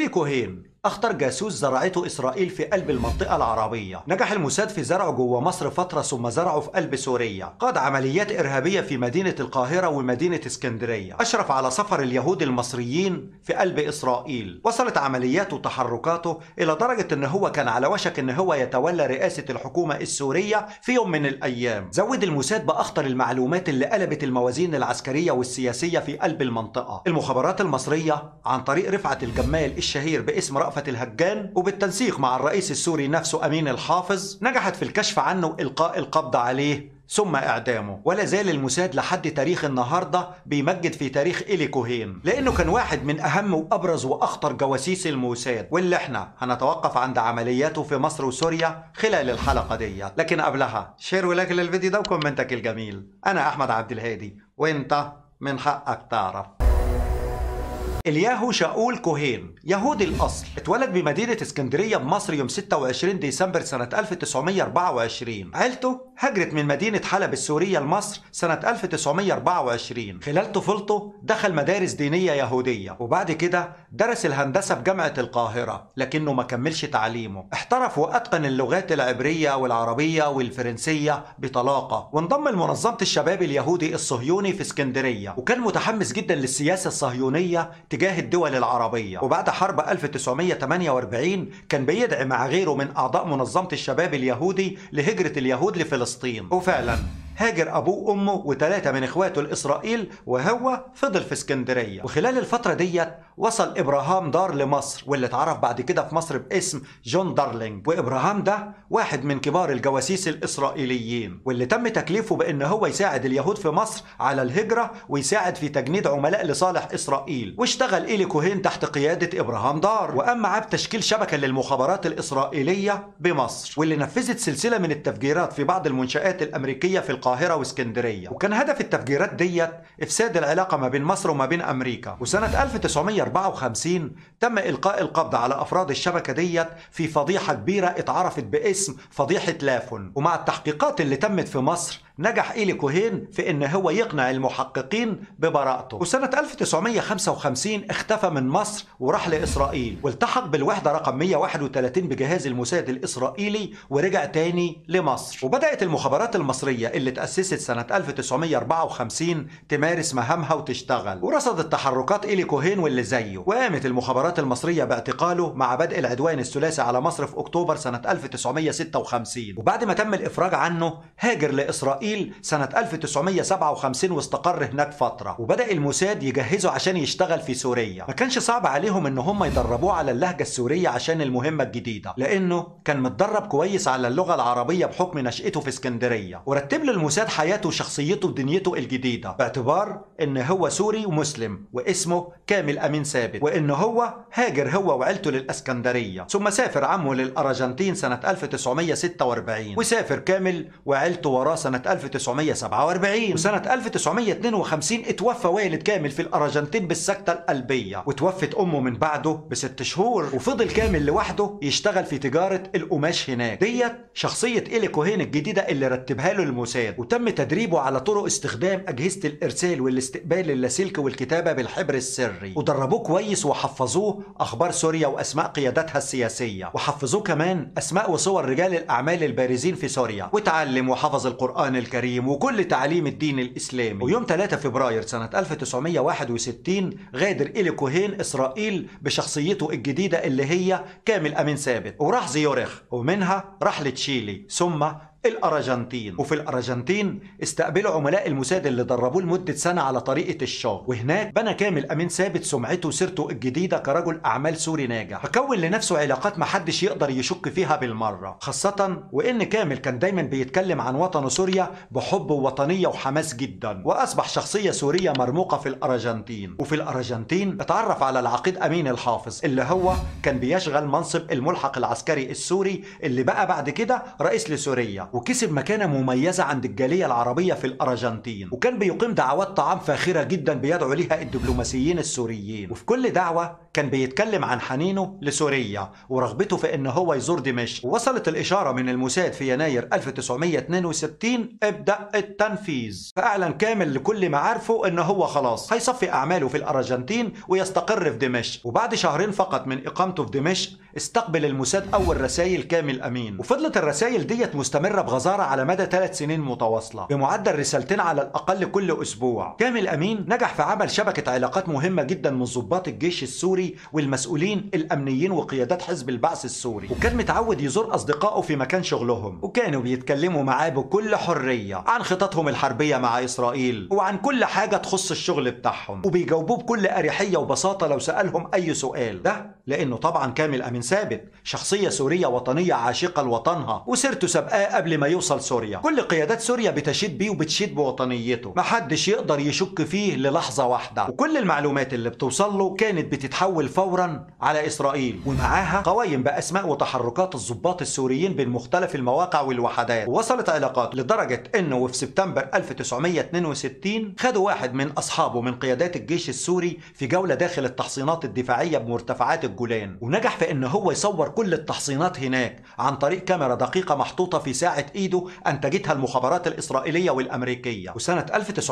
إلي كوهين أخطر جاسوس زرعته إسرائيل في قلب المنطقة العربية نجح الموساد في زرعه جوه مصر فترة ثم زرعه في قلب سوريا قاد عمليات إرهابية في مدينة القاهرة ومدينة اسكندرية أشرف على سفر اليهود المصريين في قلب إسرائيل وصلت عملياته وتحركاته إلى درجة أن هو كان على وشك أن هو يتولى رئاسة الحكومة السورية في يوم من الأيام زود الموساد بأخطر المعلومات اللي قلبت الموازين العسكرية والسياسية في قلب المنطقة المخابرات المصرية عن طريق رفعت الجمال الشهير باسم رأفت الهجان وبالتنسيق مع الرئيس السوري نفسه أمين الحافظ نجحت في الكشف عنه وإلقاء القبض عليه ثم إعدامه ولا زال الموساد لحد تاريخ النهاردة بيمجد في تاريخ إلي كوهين لأنه كان واحد من أهم وأبرز وأخطر جواسيس الموساد واللي احنا هنتوقف عند عملياته في مصر وسوريا خلال الحلقة دي لكن قبلها شير ولايك للفيديو ده وكومنتك الجميل أنا أحمد عبد الهادي وأنت من حقك تعرف الياهو شاول كوهين يهودي الأصل اتولد بمدينة اسكندرية بمصر يوم 26 ديسمبر سنة 1924 عيلته هجرت من مدينة حلب السورية لمصر سنة 1924 خلال طفولته دخل مدارس دينية يهودية وبعد كده درس الهندسة في جامعة القاهرة لكنه ما كملش تعليمه احترف وأتقن اللغات العبرية والعربية والفرنسية بطلاقة وانضم لمنظمة الشباب اليهودي الصهيوني في اسكندرية وكان متحمس جدا للسياسة الصهيونية تجاه الدول العربية وبعد حرب 1948 كان بيدعي مع غيره من أعضاء منظمة الشباب اليهودي لهجرة اليهود لفلسطين وفعلا هاجر أبوه وأمه وثلاثة من إخواته لإسرائيل وهو فضل في اسكندرية وخلال الفترة ديت وصل إبراهام دار لمصر واللي اتعرف بعد كده في مصر باسم جون دارلينج وإبراهام ده واحد من كبار الجواسيس الإسرائيليين واللي تم تكليفه بأن هو يساعد اليهود في مصر على الهجرة ويساعد في تجنيد عملاء لصالح إسرائيل واشتغل إيلي كوهين تحت قيادة إبراهام دار وقام معاه بتشكيل شبكة للمخابرات الإسرائيلية بمصر واللي نفذت سلسلة من التفجيرات في بعض المنشآت الأمريكية في القاهرة واسكندرية وكان هدف التفجيرات ديت إفساد العلاقة ما بين مصر وما بين أمريكا وسنة 1954 تم إلقاء القبض على أفراد الشبكة ديت في فضيحة كبيرة اتعرفت باسم فضيحة لافن ومع التحقيقات اللي تمت في مصر نجح إيلي كوهين في إن هو يقنع المحققين ببراءته وسنة 1955 اختفى من مصر وراح لإسرائيل والتحق بالوحدة رقم 131 بجهاز الموساد الإسرائيلي ورجع تاني لمصر وبدأت المخابرات المصرية اللي تأسست سنة 1954 تمارس مهامها وتشتغل ورصدت تحركات إيلي كوهين واللي زيه وقامت المخابرات المصرية باعتقاله مع بدء العدوان الثلاثي على مصر في أكتوبر سنة 1956 وبعد ما تم الإفراج عنه هاجر لإسرائيل سنة 1957 واستقر هناك فترة وبدأ الموساد يجهزه عشان يشتغل في سوريا ما كانش صعب عليهم ان هم يدربوه على اللهجة السورية عشان المهمة الجديدة لانه كان متدرب كويس على اللغة العربية بحكم نشأته في اسكندرية ورتب له الموساد حياته وشخصيته ودنيته الجديدة باعتبار ان هو سوري ومسلم واسمه كامل امين ثابت وان هو هاجر هو وعيلته للاسكندرية ثم سافر عمه للارجنتين سنة 1946 وسافر كامل وعيلته وراه سنة 1947 وسنة 1952 اتوفى والد كامل في الأرجنتين بالسكتة القلبية وتوفت أمه من بعده بست شهور وفضل كامل لوحده يشتغل في تجارة القماش هناك ديت شخصية إيلي كوهين الجديدة اللي رتبها له الموساد وتم تدريبه على طرق استخدام أجهزة الإرسال والاستقبال اللاسلكي والكتابة بالحبر السري ودربوه كويس وحفظوه أخبار سوريا وأسماء قياداتها السياسية وحفظوه كمان أسماء وصور رجال الأعمال البارزين في سوريا وتعلم وحفظ القرآن الكريم وكل تعاليم الدين الإسلامي ويوم 3 فبراير سنة 1961 غادر إيلي كوهين إسرائيل بشخصيته الجديدة اللي هي كامل أمين ثابت وراح زيورخ ومنها راح لتشيلي ثم الأرجنتين وفي الأرجنتين استقبلوا عملاء الموساد اللي دربوه لمدة سنة على طريقة الشغل وهناك بنى كامل أمين ثابت سمعته وسيرته الجديدة كرجل أعمال سوري ناجح فكون لنفسه علاقات محدش يقدر يشك فيها بالمرة خاصة وإن كامل كان دايما بيتكلم عن وطنه سوريا بحب ووطنية وحماس جدا وأصبح شخصية سورية مرموقة في الأرجنتين وفي الأرجنتين اتعرف على العقيد أمين الحافظ اللي هو كان بيشغل منصب الملحق العسكري السوري اللي بقى بعد كده رئيس لسوريا وكسب مكانة مميزة عند الجالية العربية في الأرجنتين وكان بيقيم دعوات طعام فاخرة جدا بيدعو ليها الدبلوماسيين السوريين وفي كل دعوة كان بيتكلم عن حنينه لسوريا ورغبته في ان هو يزور دمشق ووصلت الإشارة من الموساد في يناير 1962 ابدأ التنفيذ فأعلن كامل لكل معارفه ان هو خلاص هيصفي أعماله في الأرجنتين ويستقر في دمشق وبعد شهرين فقط من إقامته في دمشق استقبل الموساد أول رسائل كامل أمين وفضلت الرسائل ديت مستمرة بغزارة على مدى ثلاث سنين متواصلة بمعدل رسالتين على الأقل كل أسبوع كامل أمين نجح في عمل شبكة علاقات مهمة جدا من ضباط الجيش السوري والمسؤولين الأمنيين وقيادات حزب البعث السوري وكان متعود يزور أصدقائه في مكان شغلهم وكانوا بيتكلموا معاه بكل حرية عن خططهم الحربية مع إسرائيل وعن كل حاجة تخص الشغل بتاعهم وبيجاوبوه بكل أريحية وبساطة لو سألهم أي سؤال ده لأنه طبعا كامل أمين ثابت شخصية سورية وطنية عاشقة لوطنها وسيرته سابقاه قبل ما يوصل سوريا كل قيادات سوريا بتشيد بيه وبتشيد بوطنيته محدش يقدر يشك فيه للحظة واحدة وكل المعلومات اللي بتوصل له كانت بتتحول فورا على إسرائيل ومعاها قوايم بأسماء وتحركات الضباط السوريين بين مختلف المواقع والوحدات ووصلت علاقات لدرجة انه في سبتمبر 1962 خدوا واحد من اصحابه من قيادات الجيش السوري في جولة داخل التحصينات الدفاعية بمرتفعات الجولان ونجح في ان هو يصور كل التحصينات هناك عن طريق كاميرا دقيقة محطوطة في ساعة ايده انتجتها المخابرات الاسرائيلية والامريكية وسنة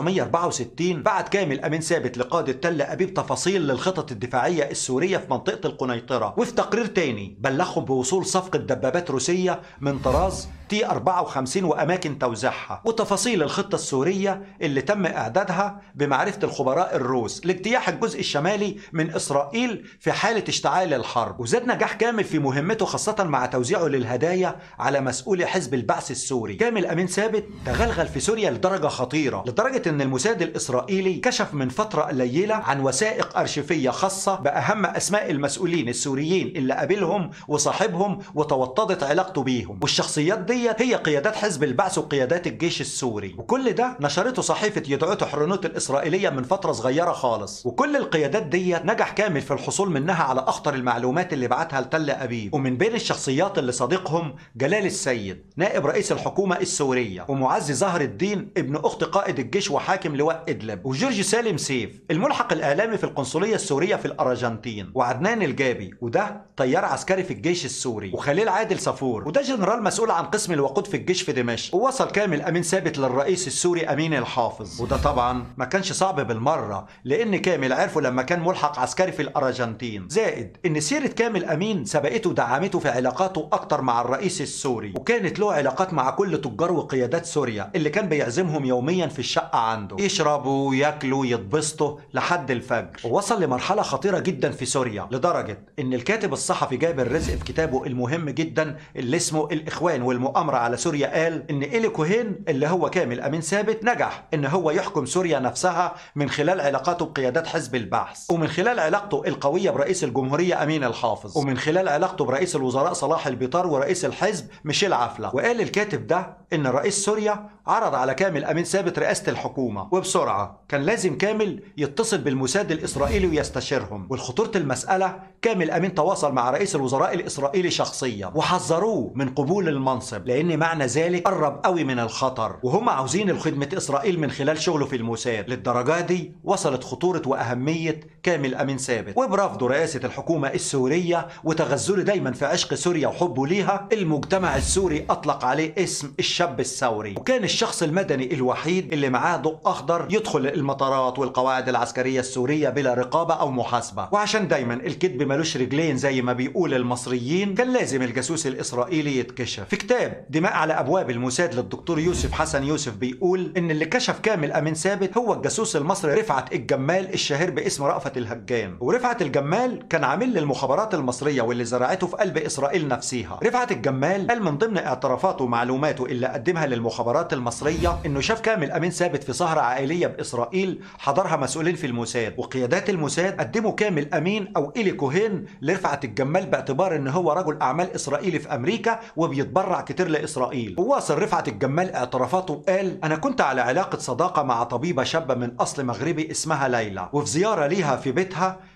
1964 بعت كامل امين ثابت لقادة تل ابيب تفاصيل للخطط الدفاعية السورية في منطقة القنيطرة وفي تقرير تاني بلغهم بوصول صفقة دبابات روسية من طراز تي 54 واماكن توزيعها وتفاصيل الخطة السورية اللي تم اعدادها بمعرفة الخبراء الروس لاجتياح الجزء الشمالي من اسرائيل في حالة اشتعال الحرب وزاد نجاح كامل في مهمته خاصة مع توزيعه للهدايا على مسؤولي حزب البعث السوري كامل امين ثابت تغلغل في سوريا لدرجة خطيرة لدرجة ان الموساد الاسرائيلي كشف من فترة قليلة عن وثائق ارشيفية خاصة باهم اسماء المسؤولين السوريين اللي قابلهم وصاحبهم وتوطدت علاقته بيهم والشخصيات ديت هي قيادات حزب البعث وقيادات الجيش السوري وكل ده نشرته صحيفة يدعوت حرنوت الإسرائيلية من فترة صغيرة خالص وكل القيادات ديت نجح كامل في الحصول منها على أخطر المعلومات اللي بعتها لتل أبيب ومن بين الشخصيات اللي صديقهم جلال السيد نائب رئيس الحكومة السورية ومعزي زهر الدين ابن أخت قائد الجيش وحاكم لواء إدلب وجورج سالم سيف الملحق الإعلامي في القنصلية السورية في الأرجنتين وعدنان الجابي وده طيار عسكري في الجيش السوري وخليل عادل صفور وده جنرال مسؤول عن قسم الوقود في الجيش في دمشق ووصل كامل امين ثابت للرئيس السوري امين الحافظ وده طبعا ما كانش صعب بالمره لان كامل عرفه لما كان ملحق عسكري في الارجنتين زائد ان سيره كامل امين سبقته ودعمته في علاقاته اكتر مع الرئيس السوري وكانت له علاقات مع كل تجار وقيادات سوريا اللي كان بيعزمهم يوميا في الشقه عنده يشربوا ياكلوا يتبسطوا لحد الفجر ووصل لمرحله خطيره جدا في سوريا لدرجه ان الكاتب الصحفي جابر رزق في كتابه المهم جدا اللي اسمه الاخوان والمؤامره على سوريا قال ان إيلي كوهين اللي هو كامل امين ثابت نجح ان هو يحكم سوريا نفسها من خلال علاقاته بقيادات حزب البعث ومن خلال علاقته القويه برئيس الجمهوريه امين الحافظ ومن خلال علاقته برئيس الوزراء صلاح البيطار ورئيس الحزب ميشيل عفله وقال الكاتب ده ان رئيس سوريا عرض على كامل امين ثابت رئاسه الحكومه وبسرعه كان لازم كامل يتصل بالموساد الاسرائيلي ويستشيرهم والخطوره المساله كامل امين تواصل مع رئيس الوزراء الاسرائيلي شخصيا وحذروه من قبول المنصب لان معنى ذلك قرب قوي من الخطر وهم عاوزين لخدمه اسرائيل من خلال شغله في الموساد للدرجه دي وصلت خطوره واهميه كامل امين ثابت وبرفضه رئاسه الحكومه السوريه وتغزله دايما في عشق سوريا وحبه ليها المجتمع السوري اطلق عليه اسم الشاب الثوري وكان الشخص المدني الوحيد اللي معاه ضوء اخضر يدخل المطارات والقواعد العسكريه السوريه بلا رقابه او محاسبه وعشان دايما الكذب ملوش رجلين زي ما بيقول المصريين كان لازم الجاسوس الاسرائيلي يتكشف في كتاب دماء على ابواب الموساد للدكتور يوسف حسن يوسف بيقول ان اللي كشف كامل امين ثابت هو الجاسوس المصري رفعت الجمال الشهير باسم رأفت الهجان ورفعت الجمال كان عامل للمخابرات المصريه واللي زرعته في قلب اسرائيل نفسها رفعت الجمال قال من ضمن اعترافاته ومعلوماته اللي قدمها للمخابرات المصريه انه شاف كامل امين ثابت في سهره عائليه باسرائيل حضرها مسؤولين في الموساد وقيادات الموساد قدموا كامل امين او إيلي كوهين لرفعت الجمال باعتبار ان هو رجل اعمال اسرائيلي في امريكا وبيتبرع كتير لاسرائيل وواصل رفعت الجمال اعترافاته قال انا كنت على علاقه صداقه مع طبيبه شابه من اصل مغربي اسمها ليلى وفي زياره ليها في بيتها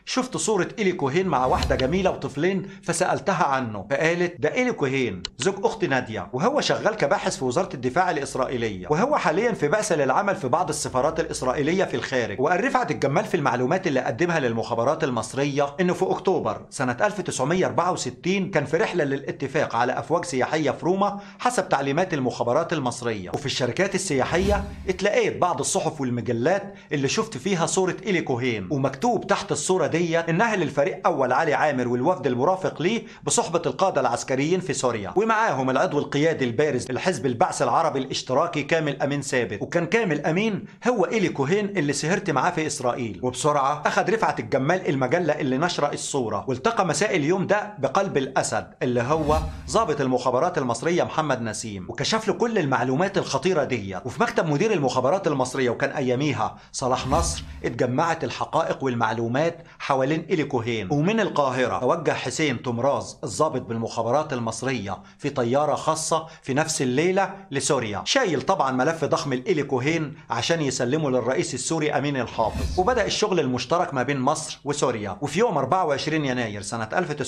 شفت صورة إيلي كوهين مع واحدة جميلة وطفلين فسألتها عنه فقالت ده إيلي كوهين زوج أخت نادية وهو شغال كباحث في وزارة الدفاع الإسرائيلية وهو حاليا في بعثة للعمل في بعض السفارات الإسرائيلية في الخارج وقال رفعت الجمال في المعلومات اللي قدمها للمخابرات المصرية إنه في أكتوبر سنة 1964 كان في رحلة للاتفاق على أفواج سياحية في روما حسب تعليمات المخابرات المصرية وفي الشركات السياحية اتلقيت بعض الصحف والمجلات اللي شفت فيها صورة إيلي كوهين ومكتوب تحت الصورة دي إنها للفريق أول علي عامر والوفد المرافق ليه بصحبة القادة العسكريين في سوريا ومعاهم العضو القيادي البارز لحزب البعث العربي الاشتراكي كامل أمين ثابت وكان كامل أمين هو إيلي كوهين اللي سهرت معاه في إسرائيل وبسرعة أخذ رفعت الجمال المجلة اللي نشر الصورة والتقى مساء اليوم ده بقلب الأسد اللي هو ضابط المخابرات المصرية محمد نسيم وكشف له كل المعلومات الخطيرة دي وفي مكتب مدير المخابرات المصرية وكان أياميها صلاح نصر اتجمعت الحقائق والمعلومات حوالين إيلي كوهين ومن القاهرة توجه حسين تمراز الضابط بالمخابرات المصرية في طيارة خاصة في نفس الليلة لسوريا شايل طبعا ملف ضخم لإيلي كوهين عشان يسلمه للرئيس السوري أمين الحافظ وبدأ الشغل المشترك ما بين مصر وسوريا وفي يوم 24 يناير سنة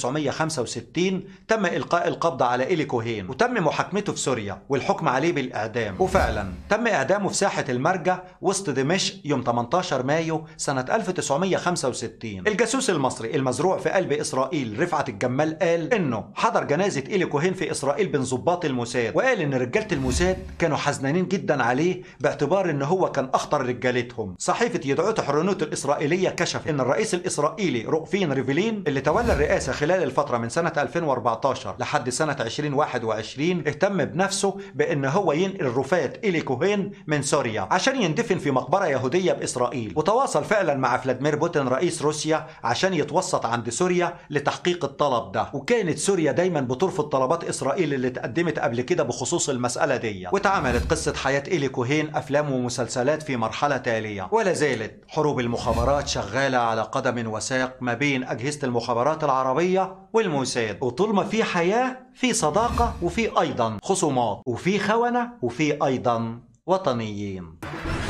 1965 تم إلقاء القبض على إيلي كوهين وتم محاكمته في سوريا والحكم عليه بالإعدام وفعلا تم إعدامه في ساحة المرجع وسط دمشق يوم 18 مايو سنة 1965 الجاسوس المصري المزروع في قلب إسرائيل رفعت الجمال قال إنه حضر جنازة إيلي كوهين في إسرائيل بين ضباط الموساد وقال إن رجالة الموساد كانوا حزنانين جدا عليه باعتبار إن هو كان أخطر رجالتهم صحيفة يدعوت حرونوت الإسرائيلية كشف إن الرئيس الإسرائيلي رؤفين ريفلين اللي تولى الرئاسة خلال الفترة من سنة 2014 لحد سنة 2021 اهتم بنفسه بإن هو ينقل رفات إيلي كوهين من سوريا عشان يندفن في مقبرة يهودية بإسرائيل وتواصل فعلا مع فلاديمير بوتين رئيس روسيا عشان يتوسط عند سوريا لتحقيق الطلب ده وكانت سوريا دايما بترفض طلبات إسرائيل اللي اتقدمت قبل كده بخصوص المسألة دي واتعملت قصة حياة إيلي كوهين أفلام ومسلسلات في مرحلة تالية ولا زالت حروب المخابرات شغالة على قدم وساق ما بين أجهزة المخابرات العربية والموساد وطول ما في حياة في صداقة وفي أيضا خصومات وفي خونة وفي أيضا وطنيين